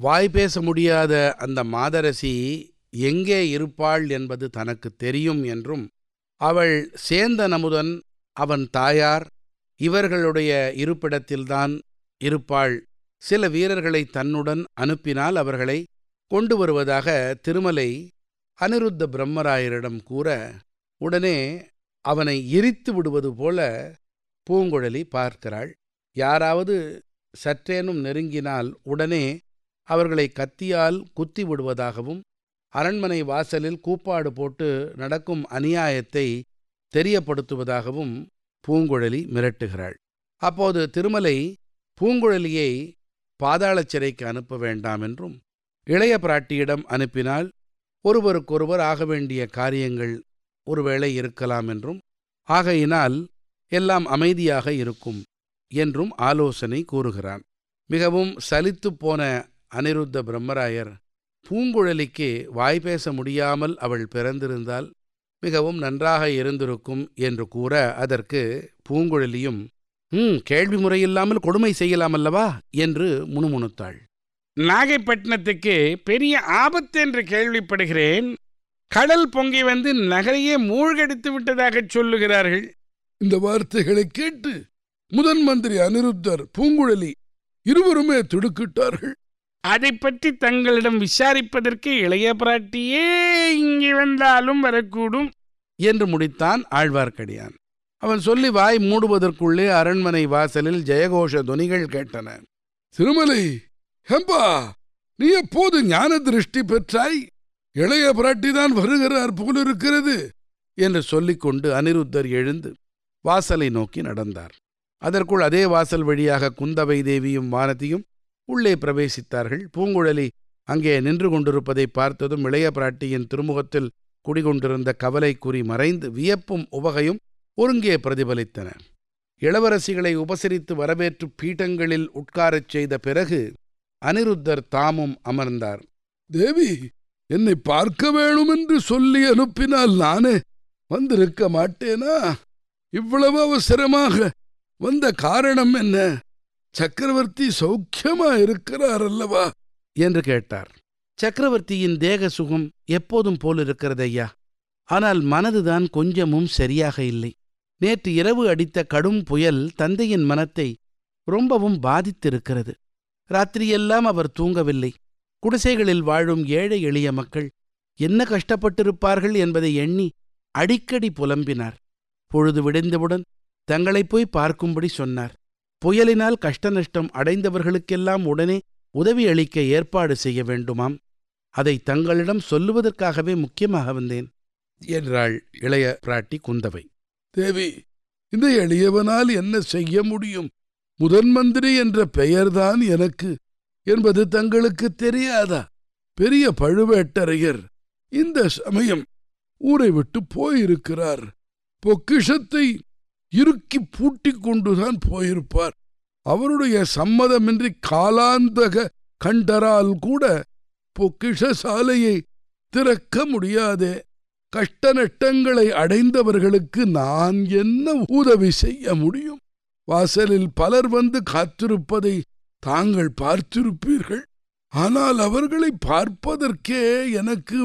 வாய் பேச முடியாத அந்த மாதரசி எங்கே இருப்பாள் என்பது தனக்கு தெரியும் என்றும் அவள் சேந்தன் அமுதன் அவன் தாயார் இவர்களுடைய இருப்பிடத்தில்தான் இருப்பாள் சில வீரர்களை தன்னுடன் அனுப்பினால் அவர்களை கொண்டு வருவதாக திருமலை அனிருத்த பிரம்மராயரிடம் கூற உடனே அவனை எரித்து விடுவது போல பூங்குழலி பார்க்கிறாள் யாராவது சற்றேனும் நெருங்கினால் உடனே அவர்களை கத்தியால் குத்தி விடுவதாகவும் அரண்மனை வாசலில் கூப்பாடு போட்டு நடக்கும் அநியாயத்தை தெரியப்படுத்துவதாகவும் பூங்குழலி மிரட்டுகிறாள் அப்போது திருமலை பூங்குழலியை பாதாள சிறைக்கு அனுப்ப வேண்டாம் என்றும் இளைய பிராட்டியிடம் அனுப்பினால் ஒருவருக்கொருவர் ஆக வேண்டிய காரியங்கள் ஒருவேளை இருக்கலாம் என்றும் ஆகையினால் எல்லாம் அமைதியாக இருக்கும் என்றும் ஆலோசனை கூறுகிறான் மிகவும் சலித்துப் போன அனிருத்த பிரம்மராயர் பூங்குழலிக்கு வாய் பேச முடியாமல் அவள் பிறந்திருந்தால் மிகவும் நன்றாக இருந்திருக்கும் என்று கூற அதற்கு பூங்குழலியும் ம் கேள்வி முறையில்லாமல் கொடுமை செய்யலாம் அல்லவா என்று முணுமுணுத்தாள் நாகைப்பட்டினத்துக்கு பெரிய ஆபத்து என்று கேள்விப்படுகிறேன் கடல் பொங்கி வந்து நகரையே மூழ்கடித்து விட்டதாகச் சொல்லுகிறார்கள் இந்த வார்த்தைகளை கேட்டு முதன் மந்திரி அனிருத்தர் பூங்குழலி இருவருமே திடுக்கிட்டார்கள் அதை பற்றி தங்களிடம் விசாரிப்பதற்கு இளைய பிராட்டியே இங்கே வந்தாலும் வரக்கூடும் என்று முடித்தான் ஆழ்வார்க்கடியான் அவன் சொல்லி வாய் மூடுவதற்குள்ளே அரண்மனை வாசலில் ஜெயகோஷ துனிகள் கேட்டன திருமலை ஹெம்பா நீ எப்போது ஞான திருஷ்டி பெற்றாய் இளைய பிராட்டிதான் வருகிறார் போலிருக்கிறது என்று சொல்லிக்கொண்டு அனிருத்தர் எழுந்து வாசலை நோக்கி நடந்தார் அதற்குள் அதே வாசல் வழியாக குந்தவை தேவியும் வானதியும் உள்ளே பிரவேசித்தார்கள் பூங்குழலி அங்கே நின்று கொண்டிருப்பதை பார்த்ததும் இளைய பிராட்டியின் திருமுகத்தில் குடிகொண்டிருந்த கவலை குறி மறைந்து வியப்பும் உவகையும் ஒருங்கே பிரதிபலித்தன இளவரசிகளை உபசரித்து வரவேற்று பீட்டங்களில் உட்காரச் செய்த பிறகு அனிருத்தர் தாமும் அமர்ந்தார் தேவி என்னை பார்க்க வேணும் என்று சொல்லி அனுப்பினால் நானே வந்திருக்க மாட்டேனா இவ்வளவு அவசரமாக வந்த காரணம் என்ன சக்கரவர்த்தி சௌக்கியமா இருக்கிறார் அல்லவா என்று கேட்டார் சக்கரவர்த்தியின் தேக சுகம் எப்போதும் போல் இருக்கிறது ஐயா ஆனால் மனதுதான் கொஞ்சமும் சரியாக இல்லை நேற்று இரவு அடித்த கடும் புயல் தந்தையின் மனத்தை ரொம்பவும் பாதித்திருக்கிறது ராத்திரியெல்லாம் அவர் தூங்கவில்லை குடிசைகளில் வாழும் ஏழை எளிய மக்கள் என்ன கஷ்டப்பட்டிருப்பார்கள் என்பதை எண்ணி அடிக்கடி புலம்பினார் பொழுது விடிந்தவுடன் தங்களைப் போய் பார்க்கும்படி சொன்னார் புயலினால் கஷ்ட நஷ்டம் அடைந்தவர்களுக்கெல்லாம் உடனே உதவி அளிக்க ஏற்பாடு செய்ய வேண்டுமாம் அதை தங்களிடம் சொல்லுவதற்காகவே முக்கியமாக வந்தேன் என்றாள் இளைய பிராட்டி குந்தவை தேவி இந்த எளியவனால் என்ன செய்ய முடியும் முதன் மந்திரி என்ற பெயர்தான் எனக்கு என்பது தங்களுக்கு தெரியாதா பெரிய பழுவேட்டரையர் இந்த சமயம் ஊரை விட்டு போயிருக்கிறார் பொக்கிஷத்தை இறுக்கி பூட்டிக் கொண்டுதான் போயிருப்பார் அவருடைய சம்மதமின்றி காலாந்தக கண்டரால் கூட பொக்கிஷ சாலையை திறக்க முடியாதே கஷ்ட நட்டங்களை அடைந்தவர்களுக்கு நான் என்ன உதவி செய்ய முடியும் வாசலில் பலர் வந்து காத்திருப்பதை தாங்கள் பார்த்திருப்பீர்கள் ஆனால் அவர்களை பார்ப்பதற்கே எனக்கு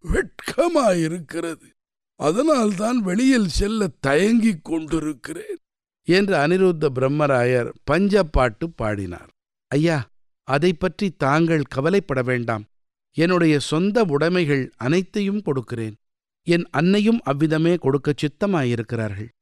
வெட்கமாயிருக்கிறது அதனால்தான் வெளியில் செல்ல தயங்கிக் கொண்டிருக்கிறேன் என்று அனிருத்த பிரம்மராயர் பஞ்சப்பாட்டு பாடினார் ஐயா அதை பற்றி தாங்கள் கவலைப்பட வேண்டாம் என்னுடைய சொந்த உடைமைகள் அனைத்தையும் கொடுக்கிறேன் என் அன்னையும் அவ்விதமே கொடுக்க சித்தமாயிருக்கிறார்கள்